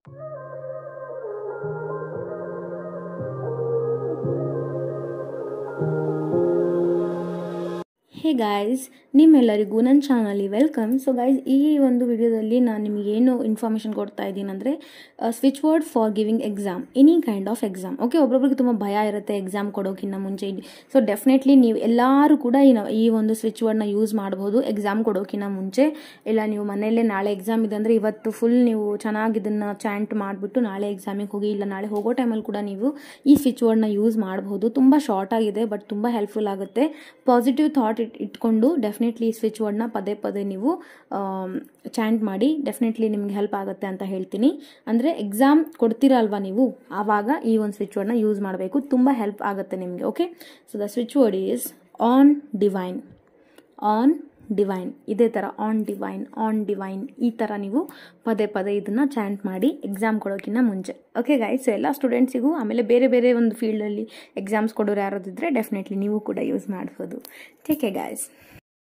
hey guys ನಿಮ್ಮೆಲ್ಲರಿಗೂ ನನ್ನ ಚಾನಲಿ welcome so guys ಈ ಒಂದು ವಿಡಿಯೋದಲ್ಲಿ ನಾನು ನಿಮಗೆ ಏನು ಇನ್ಫಾರ್ಮೇಷನ್ ಕೊಡ್ತಾ ಇದ್ದೀನಿ ಅಂದರೆ switch word for giving exam any kind of exam okay ಒಬ್ಬೊಬ್ರಿಗೆ ತುಂಬ ಭಯ ಇರುತ್ತೆ ಎಕ್ಸಾಮ್ ಕೊಡೋಕ್ಕಿಂತ ಮುಂಚೆ ಸೊ ಡೆಫಿನೆಟ್ಲಿ ನೀವು ಎಲ್ಲರೂ ಕೂಡ ಈ ನ- ಈ ಒಂದು ಸ್ವಿಚ್ ವರ್ಡ್ನ ಯೂಸ್ ಮಾಡ್ಬೋದು ಎಕ್ಸಾಮ್ ಕೊಡೋಕ್ಕಿಂತ ಮುಂಚೆ ಇಲ್ಲ ನೀವು ಮನೆಯಲ್ಲೇ ನಾಳೆ ಎಕ್ಸಾಮ್ ಇದೆ ಅಂದರೆ ಇವತ್ತು ಫುಲ್ ನೀವು ಚೆನ್ನಾಗಿ ಇದನ್ನು ಚಾಂಟ್ ಮಾಡಿಬಿಟ್ಟು ನಾಳೆ ಎಕ್ಸಾಮಿಗೆ ಹೋಗಿ ಇಲ್ಲ ನಾಳೆ ಹೋಗೋ ಟೈಮಲ್ಲಿ ಕೂಡ ನೀವು ಈ ಸ್ವಿಚ್ ವರ್ಡ್ನ ಯೂಸ್ ಮಾಡಬಹುದು ತುಂಬ ಶಾರ್ಟ್ ಆಗಿದೆ ಬಟ್ ತುಂಬ ಹೆಲ್ಪ್ಫುಲ್ ಆಗುತ್ತೆ ಪಾಸಿಟಿವ್ ಥಾಟ್ ಇಟ್ ಇಟ್ಕೊಂಡು ಡೆಫಿನೆಟ್ಲಿ ಈ ಸ್ವಿಚ್ ವರ್ಡ್ನ ಪದೇ ಪದೇ ನೀವು ಚಾಂಟ್ ಮಾಡಿ ಡೆಫಿನೆಟ್ಲಿ ನಿಮ್ಗೆ ಹೆಲ್ಪ್ ಆಗುತ್ತೆ ಅಂತ ಹೇಳ್ತೀನಿ ಅಂದರೆ ಎಕ್ಸಾಮ್ ಕೊಡ್ತೀರಾ ಅಲ್ವಾ ನೀವು ಆವಾಗ ಈ ಒಂದು ಸ್ವಿಚ್ ವರ್ಡ್ನ ಯೂಸ್ ಮಾಡಬೇಕು ತುಂಬ ಹೆಲ್ಪ್ ಆಗುತ್ತೆ ನಿಮಗೆ okay so the switch word is on divine on divine ಇದೇ ಥರ ಆನ್ ಡಿವೈನ್ ಆನ್ ಡಿವೈನ್ ಈ ಥರ ನೀವು ಪದೇ ಪದೇ ಇದನ್ನು ಚಾಂಟ್ ಮಾಡಿ ಎಕ್ಸಾಮ್ ಕೊಡೋಕ್ಕಿಂತ ಮುಂಚೆ ಓಕೆ ಗೈಸ್ ಎಲ್ಲ ಸ್ಟೂಡೆಂಟ್ಸಿಗೂ ಆಮೇಲೆ ಬೇರೆ ಬೇರೆ ಒಂದು ಫೀಲ್ಡಲ್ಲಿ ಎಕ್ಸಾಮ್ಸ್ ಕೊಡೋರು ಯಾರಾದಿದ್ರೆ ಡೆಫಿನೆಟ್ಲಿ ನೀವು ಕೂಡ ಯೂಸ್ ಮಾಡ್ಬೋದು ಟೇಕ್ ಎ ಗೈಸ್